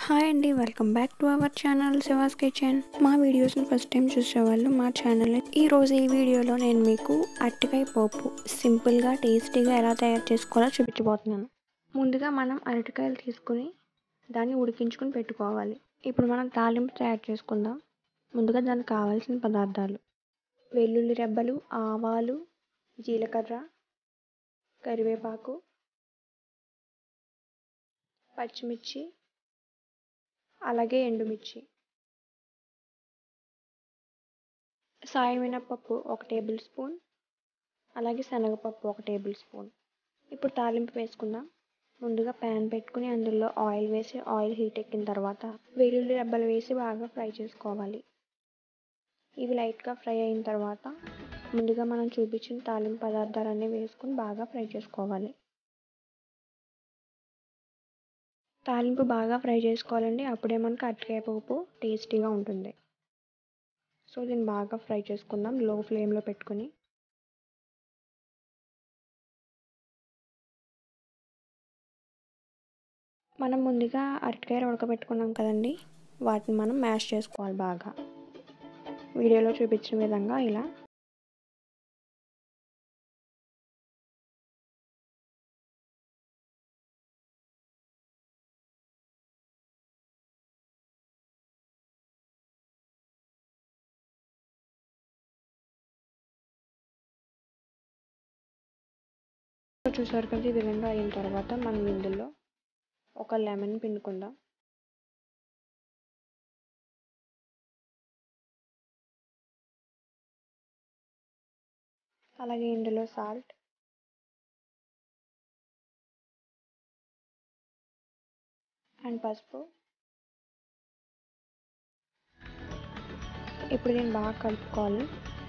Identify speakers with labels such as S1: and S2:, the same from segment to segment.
S1: hi అండి welcome back to our channel Shiva's kitchen మా వీడియోస్ని ఫస్ట్ టైం చూసేవాళ్ళు మా ఛానల్ ఈ రోజు ఈ వీడియోలో నేను మీకు అరటికాయ పోపు సింపుల్గా టేస్టీగా ఎలా తయారు చేసుకోవాలో చూపించబోతున్నాను ముందుగా మనం అరటికాయలు తీసుకుని దాన్ని ఉడికించుకుని పెట్టుకోవాలి ఇప్పుడు మనం తాలింపు తయారు చేసుకుందాం ముందుగా దానికి కావాల్సిన పదార్థాలు వెల్లుల్లి రెబ్బలు ఆవాలు జీలకర్ర కరివేపాకు పచ్చిమిర్చి అలాగే ఎండుమిర్చి సాయి మినపప్పు ఒక టేబుల్ స్పూన్ అలాగే శనగపప్పు ఒక టేబుల్ స్పూన్ ఇప్పుడు తాలింపు వేసుకుందాం ముందుగా ప్యాన్ పెట్టుకుని అందులో ఆయిల్ వేసి ఆయిల్ హీట్ ఎక్కిన తర్వాత వెల్లుల్లి రెబ్బలు వేసి బాగా ఫ్రై చేసుకోవాలి ఇవి లైట్గా ఫ్రై అయిన తర్వాత ముందుగా మనం చూపించిన తాలింపు పదార్థాలన్నీ వేసుకుని బాగా ఫ్రై చేసుకోవాలి తాలింపు బాగా ఫ్రై చేసుకోవాలండి అప్పుడే మనకు అరటికాయ పోపు టేస్టీగా ఉంటుంది సో దీన్ని బాగా ఫ్రై చేసుకుందాం లో ఫ్లేమ్లో పెట్టుకుని మనం ముందుగా అరటికాయలు ఉడకబెట్టుకున్నాం కదండి వాటిని మనం మ్యాష్ చేసుకోవాలి బాగా వీడియోలో చూపించిన విధంగా ఇలా చూసారు కదా ఈ విధంగా అయిన తర్వాత మనం ఇందులో ఒక లెమన్ పిండుకుందాం అలాగే ఇందులో సాల్ట్ అండ్ పసుపు ఇప్పుడు నేను బాగా కలుపుకోవాలి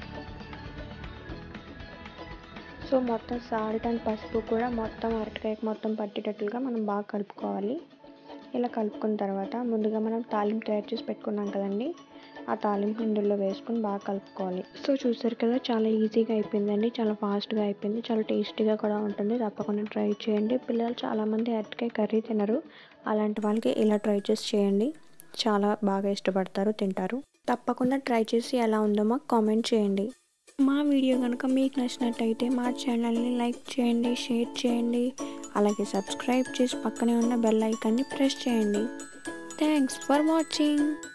S1: సో మొత్తం సాల్ట్ అండ్ పసుపు కూడా మొత్తం అరటికాయకి మొత్తం పట్టేటట్లుగా మనం బాగా కలుపుకోవాలి ఇలా కలుపుకున్న తర్వాత ముందుగా మనం తాలింపు తయారు చేసి పెట్టుకున్నాం కదండి ఆ తాలింపు ఇందులో వేసుకొని బాగా కలుపుకోవాలి సో చూసారు కదా చాలా ఈజీగా అయిపోయిందండి చాలా ఫాస్ట్గా అయిపోయింది చాలా టేస్టీగా కూడా ఉంటుంది తప్పకుండా ట్రై చేయండి పిల్లలు చాలామంది అరటికాయ కర్రీ తినరు అలాంటి వాళ్ళకి ఇలా ట్రై చేసి చేయండి చాలా బాగా ఇష్టపడతారు తింటారు తప్పకుండా ట్రై చేసి ఎలా ఉందో మాకు కామెంట్ చేయండి మా వీడియో కనుక మీకు నచ్చినట్టయితే మా ఛానల్ని లైక్ చేయండి షేర్ చేయండి అలాగే సబ్స్క్రైబ్ చేసి పక్కనే ఉన్న బెల్ ఐకాన్ని ప్రెస్ చేయండి థ్యాంక్స్ ఫర్ వాచింగ్